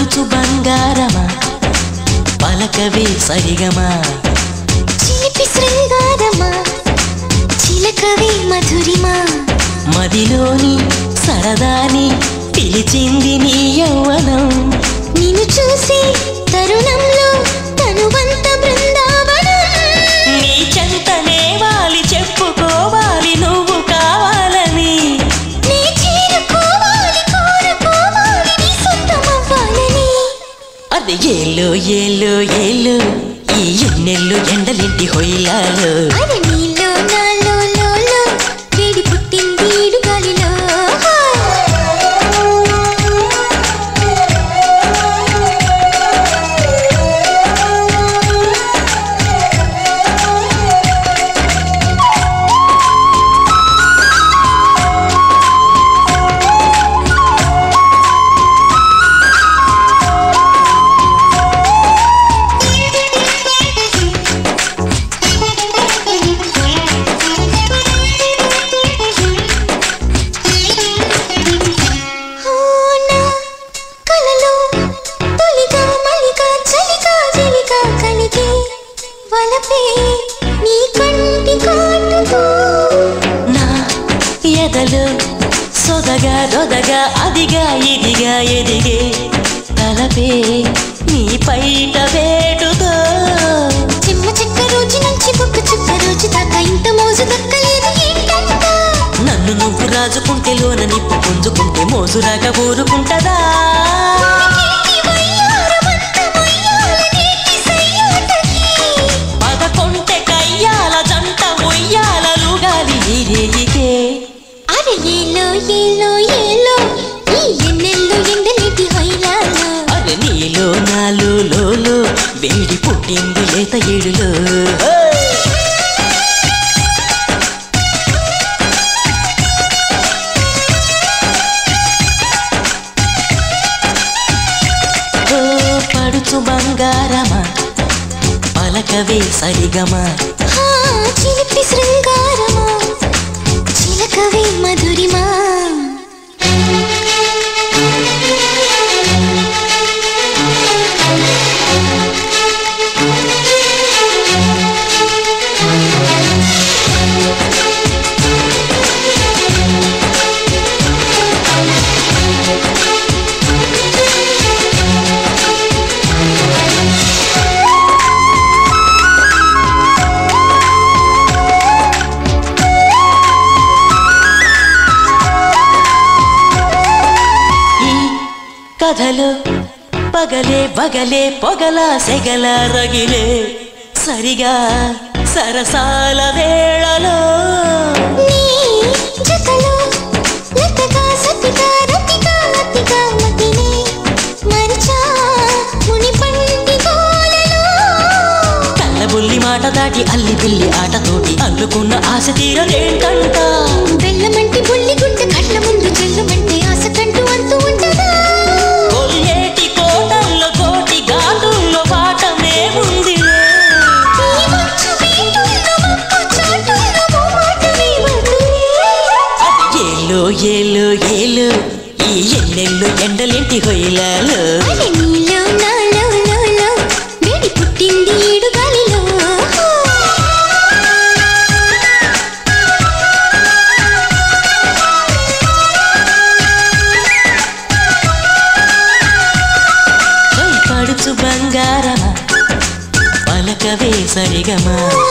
పడుచు బంగారమా పలకవే సరిగమా చిలిపి శృంగారమా చిలకవే మధురిమా మదిలోని సరదాని పిలిచింది నీ యౌవనం నిన్ను చూసి తరుణంలో తనువంత బృందావనం నీ చెంతనే వాలి చెప్పుకోవాలి నువ్వు కావాలని నీ చేరుకోవాలి కోరుకోవాలి నీ సొంతమవ్వాలని అది ఏలో ఏలో ఏలో ఈ ఎన్నెల్లు ఎండలింటి హొయ్యాలో అరే నీలో నాలో లోలో వేడి పుట్టింది ఈడు గాలిలో అవునా కలలో తొలిగా మలిగా చలిగా చెలిగా కలిగే వలపే నీ కంటి కాటుతో నా ఎదలు సొదగా దొదగా అదిగా ఇదిగా ఎదిగే తలపే నీ పైట వేటుతో చిమ్మ చెక్క రోజు నుంచి బొక్క చుక్క రోజు దాకా ఇంత మోజు దక్కలేదు ఏంటంట నన్ను నువ్వు రాజుకుంటే లోన నిప్పు పుంజుకుంటే మోజురాక ఊరుకుంటదా కీర్తి వయ్యారమంత మొయ్యాలనేటి సయ్యాటకి. పదకొంటె కయ్యాల జంట ఉయ్యాల లుగాలి ఈ రేయికే అరే ఏలో ఏలో ఏలో ఈ ఎన్నెల్లో ఎండలేటి హొయ్యాలో అరే నీలో నాలో లోలో వేడి పుట్టింది లేత ఏడులో ఓ పడుచు బంగారమా పలకవే సరిగమా హా, చిలిపి శృంగారమా చిలకవే మధురిమా ఈ కథలో పగలే బగలే పొగల సెగల రగిలే సరిగా సరసాల వేళలో నీ జతలో లతగా సతిగా రతిగా అతిగా మతినే మరిచా ముని పంటి గోలలో కళ్ళబుల్లి మాట దాటి అల్లి బిల్లి ఆటతోటి అల్లుకున్న ఆశ తీరదేంటంట బెల్లమంటి బుల్లి గుంట కళ్ళ ముందు చెల్లుమంటే ఆశ కంటూ అంతూ ఉంటదా కొల్లేటి కోటల్లో కోటి ఘాటుల్లో పాఠమే ఉందిలే ఈ మంచు వీటుల్లో మబ్బు చాటుల్లో మోమాటమే వద్దులే. అది ఏలో ఏలో ఏలో ఈ ఎన్నెల్లు ఎండలేంటి హొయ్యలాలో అరే నీలో నాలో లోలో వేడి పుట్టింది ఈడు గాలిలో పడుచు బంగారమా పలకవే సరిగమా